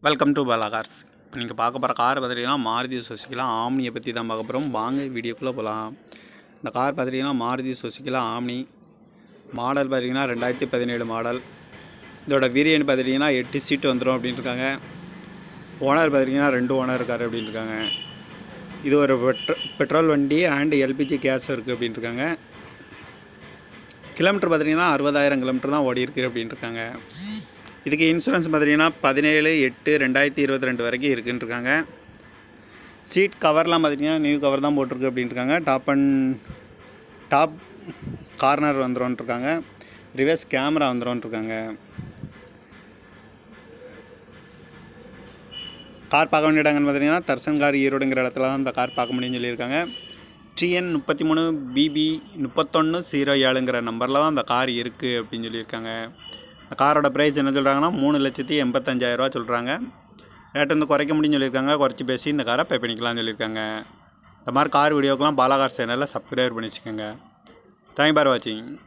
welcome to Bala cars இப்போ நீங்கள் பார்க்க போகிற கார் பார்த்துட்டிங்கன்னா மாருதி சுசுக்கிலாம் ஆம்னியை பற்றி தான் பார்க்க போகிறோம் வாங்க வீடியோக்குள்ளே போகலாம் இந்த கார் பார்த்துட்டிங்கன்னா மாருதி சுசுக்கிலா ஆம்னி மாடல் பார்த்தீங்கன்னா ரெண்டாயிரத்தி பதினேழு மாடல் இதோட வேரியன்ட் பார்த்துட்டிங்கன்னா எட்டு சீட்டு வந்துடும் அப்படின்னு இருக்காங்க ஓனர் பார்த்துட்டிங்கன்னா ரெண்டு ஓனர் இருக்கார் அப்படின்னு இருக்காங்க இது ஒரு பெட்ரோ பெட்ரோல் வண்டி அண்ட் எல்பிஜி கேஸ் இருக்குது அப்படின்னு இருக்காங்க கிலோமீட்டர் பார்த்துட்டிங்கன்னா அறுபதாயிரம் கிலோமீட்டர் தான் ஓடி இருக்கு அப்படின்னு இருக்காங்க இதுக்கு இன்சூரன்ஸ் பார்த்தீங்கன்னா பதினேழு எட்டு ரெண்டாயிரத்தி இருபத்தி ரெண்டு வரைக்கும் இருக்குன்னு இருக்காங்க சீட் கவர்லாம் பார்த்தீங்கன்னா நியூ கவர் தான் போட்டிருக்கு அப்படின்னு இருக்காங்க டாப் அண்ட் டாப் கார்னர் வந்துடும் இருக்காங்க ரிவர்ஸ் கேமரா வந்துடும் இருக்காங்க கார் பார்க்க வேண்டிய இடங்கள்னு பார்த்தீங்கன்னா தர்சன் கார் ஈரோடுங்கிற இடத்துல தான் இந்த கார் பார்க்க முடியும்னு சொல்லியிருக்காங்க டிஎன் முப்பத்தி மூணு பிபி முப்பத்தொன்று ஜீரோ ஏழுங்கிற நம்பரில் தான் அந்த கார் இருக்குது அப்படின்னு சொல்லியிருக்காங்க இந்த காரோட ப்ரைஸ் என்ன சொல்கிறாங்கன்னா மூணு லட்சத்தி எண்பத்தஞ்சாயிரரூவா சொல்கிறாங்க ரேட் வந்து குறைக்க முடியும்னு சொல்லியிருக்காங்க குறைச்சி பேசி இந்த காரை பே பண்ணிக்கலாம்னு சொல்லியிருக்காங்க இந்த மாதிரி கார் வீடியோக்கெலாம் பாலாகார் சேனலில் சப்ஸ்கிரைப் பண்ணி வச்சுக்கோங்க தேங்க் பார் வாட்சிங்